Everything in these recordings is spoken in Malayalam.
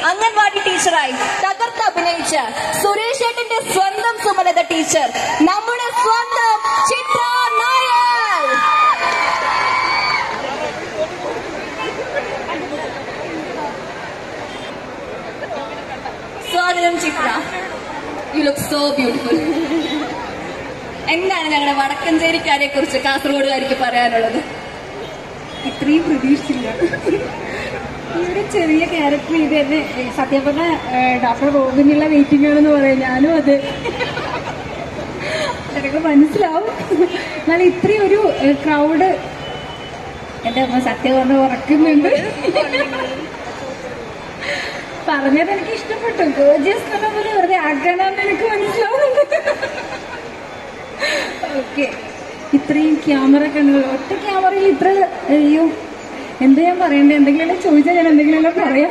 അംഗൻവാടി ടീച്ചറായി തകർത്ത് അഭിനയിച്ച സുരേഷ് ഏട്ടന്റെ സ്വന്തം സുമലത ടീച്ചർ നമ്മുടെ സ്വന്തം ചിത്ര നായർ സ്വാഗതം Chitra you look so beautiful എന്താണ് ഞങ്ങളുടെ വടക്കഞ്ചേരിക്കാരെ കുറിച്ച് കാസർഗോഡുകാർക്ക് പറയാനുള്ളത് ഇത്രയും പ്രതീക്ഷിച്ചില്ല ഈ ഒരു ചെറിയ ക്യാരക്ടർ ഇത് തന്നെ ഏ, സത്യം പറഞ്ഞ ഡോക്ടർ റോബിനുള്ള വെയിറ്റിംഗ് ആണെന്ന് പറയാം ഞാനും അത് എനിക്ക് മനസ്സിലാവും എന്നാലും ഇത്രയും ഒരു ക്രൗഡ് എന്റെ അമ്മ സത്യം പറഞ്ഞ് ഉറക്കുന്നുണ്ട് പറഞ്ഞത് എനിക്ക് ഇഷ്ടപ്പെട്ടു ഗോജിയസ് എന്ന പോലെ വെറുതെ ആക്കാനാന്ന് എനിക്ക് മനസ്സിലാവുന്നുണ്ട് ഓക്കെ ഇത്രയും ക്യാമറ കണ്ണുകൾ ഒറ്റ ക്യാമറയിൽ ഇത്ര അയ്യോ എന്താ ഞാൻ പറയണ്ടേ എന്തെങ്കിലും ചോദിച്ചാൽ ഞാൻ എന്തെങ്കിലും പറയാം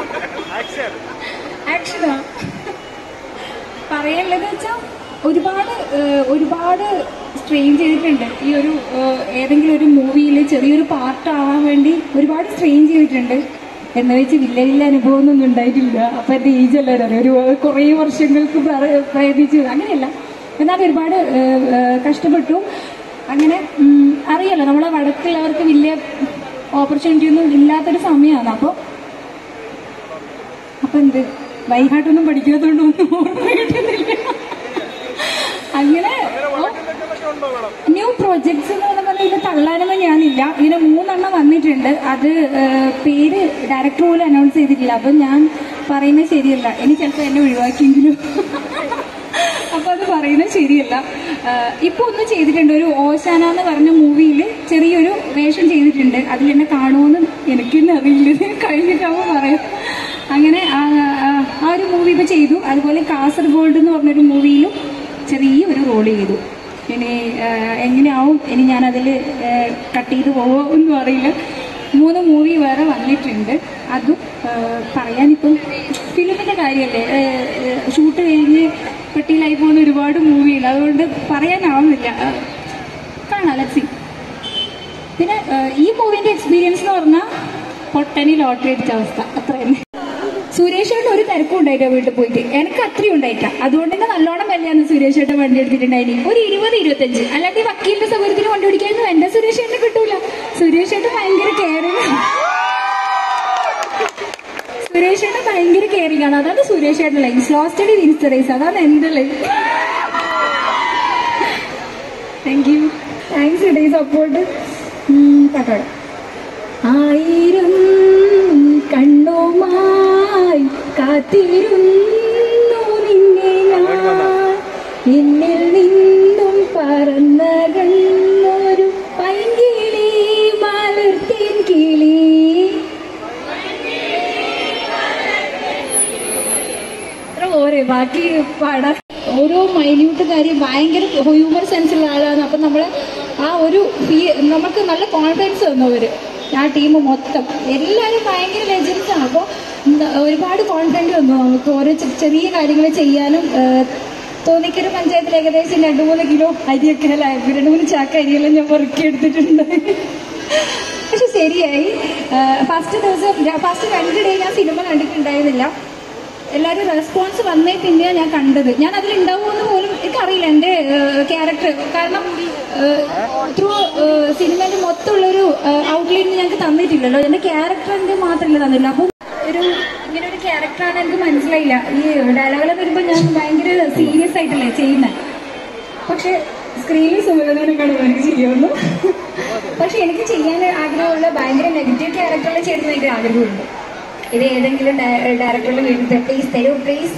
ആക്ഷനോ പറയല്ലെന്ന് വെച്ചാൽ ഒരുപാട് ഏഹ്, ഒരുപാട് സ്ട്രെയിൻ ചെയ്തിട്ടുണ്ട് ഈ ഒരു ഏഹ്, ഏതെങ്കിലും ഒരു മൂവിയിൽ ചെറിയൊരു പാർട്ട് ആവാൻ വേണ്ടി ഒരുപാട് സ്ട്രെയിൻ ചെയ്തിട്ടുണ്ട് എന്ന് വെച്ച് വില്ല വില്ല അനുഭവമൊന്നും ഉണ്ടായിട്ടില്ല അപ്പൊ എന്റെ ഏജ് എല്ലാവരും അറിയാം ഒരു കുറേ വർഷങ്ങൾക്ക് പ്ര- പ്രയത്നിച്ചു അങ്ങനെയല്ല എന്നാൽ ഒരുപാട് ഏഹ്, ഏഹ്, കഷ്ടപ്പെട്ടു അങ്ങനെ ഉം, അറിയാലോ നമ്മളെ വടക്കുള്ളവർക്ക് വലിയ ഓപ്പർച്യൂണിറ്റി ഒന്നും ഇല്ലാത്തൊരു സമയമാണ് അപ്പോൾ അപ്പൊ എന്ത് വൈഹാട്ടൊന്നും പഠിക്കാത്തോണ്ടൊന്നും ഓർമ്മ കിട്ടുന്നില്ല അങ്ങനെ ന്യൂ പ്രോജക്ട്സ് എന്ന് പറഞ്ഞാൽ ഇത് തള്ളാനൊന്നും ഞാനില്ല ഇതിന് മൂന്നെണ്ണം വന്നിട്ടുണ്ട് അത് ഏഹ്, പേര് ഡയറക്ടർ പോലും അനൗൺസ് ചെയ്തിട്ടില്ല അപ്പൊ ഞാൻ പറയുന്നത് ശരിയല്ല ഇനി ചിലപ്പോൾ എന്നെ ഒഴിവാക്കിയെങ്കിലും അപ്പൊ അത് പറയുന്നത് ശരിയല്ല ഏഹ്, ഇപ്പൊ ഒന്ന് ചെയ്തിട്ടുണ്ട് ഒരു ഓശാന എന്ന് പറഞ്ഞ മൂവിയിൽ ചെറിയൊരു വേഷം ചെയ്തിട്ടുണ്ട് അതിൽ എന്നെ കാണുമെന്ന് എനിക്ക് തന്നെ അറിയില്ല ഇത് കഴിഞ്ഞിട്ടാവുമ്പോൾ പറയാം അങ്ങനെ ആ ആ- ആ ഒരു മൂവി ഇപ്പൊ ചെയ്തു അതുപോലെ കാസർഗോഡ് എന്ന് പറഞ്ഞൊരു മൂവിയിലും ചെറിയൊരു റോൾ ചെയ്തു ഇനി ആ, എങ്ങനെയാവും ഇനി ഞാനതിൽ കട്ട് ചെയ്ത് പോവോ ഒന്നും അറിയില്ല മൂന്ന് മൂവി വേറെ വന്നിട്ടുണ്ട് അതും ആ, പറയാനിപ്പം ഫിലിമിന്റെ കാര്യമല്ലേ ഷൂട്ട് കഴിഞ്ഞ് പെട്ടിയിലായി പോകുന്ന ഒരുപാട് മൂവിയുണ്ട് അതുകൊണ്ട് പറയാനാവുന്നില്ല ആ, കാണാം ലക്സി പിന്നെ ആ, ഈ മൂവിന്റെ എക്സ്പീരിയൻസ് എന്ന് പറഞ്ഞാൽ പൊട്ടനി ലോട്ടറി അടിച്ച അവസ്ഥ അത്ര തന്നെ സുരേഷ് ഏട്ടൻ ഒരു തിരക്കും ഉണ്ടായിട്ടോ വീട്ടിൽ പോയിട്ട് എനിക്ക് അത്രയും ഉണ്ടായിട്ട അതുകൊണ്ട് തന്നെ നല്ലോണം വിലയാണ് സുരേഷ് ഏട്ടൻ വണ്ടി എടുത്തിട്ടുണ്ടായിനി ഒരു ഇരുപത് ഇരുപത്തഞ്ച് അല്ലാതെ ഈ വക്കീലിന്റെ സൗകര്യത്തിന് വണ്ടി ഓടിക്കായിരുന്നു എന്റെ സുരേഷ് ഏട്ടന് കിട്ടൂല സുരേഷ് ഏട്ടൻ ഭയങ്കര കെയറിങ് സുരേഷ് ഏട്ടൻ ഭയങ്കര കെയറിങ് ആണ് അതാണ് സുരേഷ് ഏട്ടൻ ലൈഫ് ലോസ്റ്റഡ് വിൻസ് റേസ് അതാണ് എന്റെ ലൈഫ് താങ്ക് യു താങ്ക്സ് ഇടേ സപ്പോർട്ട് പാട്ടോടെ ആയിരം കണ്ണുമായി കാത്തിരുന്നു നിന്നെ ഞാൻ എന്നിൽ നിന്നും പറന്നകന്നൊരു പൈങ്കിളി മലർത്തിൻ കിളി അത്ര പോരെ ബാക്കി പാടാൻ ഓരോ മൈന്യൂട്ട് കാര്യം ഭയങ്കര ഹ്യൂമർ സെൻസുള്ള ആളാണ് അപ്പം നമ്മളെ ആ ഒരു ഫീ- നമുക്ക് നല്ല കോൺഫിഡൻസ് തന്നു അവര് ആ ടീം മൊത്തം എല്ലാവരും ഭയങ്കര ലെജൻസ് ആണ് അപ്പോൾ ഒരുപാട് കോൺഫിഡൻസ് തന്നു നമുക്ക് ഓരോ ചെ- ചെറിയ കാര്യങ്ങൾ ചെയ്യാനും ഏഹ്, തോന്നിക്കര പഞ്ചായത്തിൽ ഏകദേശം രണ്ട് മൂന്ന് കിലോ അരിയൊക്കെ അല്ല രണ്ട് മൂന്ന് ചാക്ക അരിയെല്ലാം ഞാൻ പെറുക്കി എടുത്തിട്ടുണ്ട് പക്ഷെ ശരിയായി ഫസ്റ്റ് ദിവസം ഫസ്റ്റ് രണ്ട് ഡേ ഞാൻ സിനിമ കണ്ടിട്ടുണ്ടായിരുന്നില്ല എല്ലാവരും റെസ്പോൺസ് വന്നേ പിന്നെയാണ് ഞാൻ കണ്ടത് ഞാൻ അതിൽ ഉണ്ടാവുമെന്ന് പോലും എനിക്കറിയില്ല എൻ്റെ ക്യാരക്ടർ കാരണം ത്രൂ സിനിമേൻ്റെ മൊത്തമുള്ളൊരു ഔട്ട്ലൈൻ ഞങ്ങൾക്ക് തന്നിട്ടില്ലല്ലോ എൻ്റെ ക്യാരക്ടറിൻ്റെ മാത്രമല്ല തന്നില്ല അപ്പം ഒരു ഇങ്ങനെ ഒരു ക്യാരക്ടറാണ് എനിക്ക് മനസ്സിലായില്ല ഈ ഡയലോഗിൽ വരുമ്പോൾ ഞാൻ ഭയങ്കര സീരിയസ് ആയിട്ടല്ലേ ചെയ്യുന്നത് പക്ഷെ സ്ക്രീനിൽ സുമലതനെക്കാളും എനിക്ക് ചെയ്യുന്നു പക്ഷെ എനിക്ക് ചെയ്യാൻ ആഗ്രഹമുള്ള ഭയങ്കര നെഗറ്റീവ് ക്യാരക്ടറിൽ ചേരുന്ന എനിക്ക് ആഗ്രഹമുണ്ട് ഇത് ഏതെങ്കിലും ഡയറക്ടറിൽ വീട്ടിൽ പ്ലീസ് തരൂ please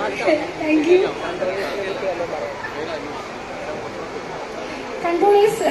thank you control is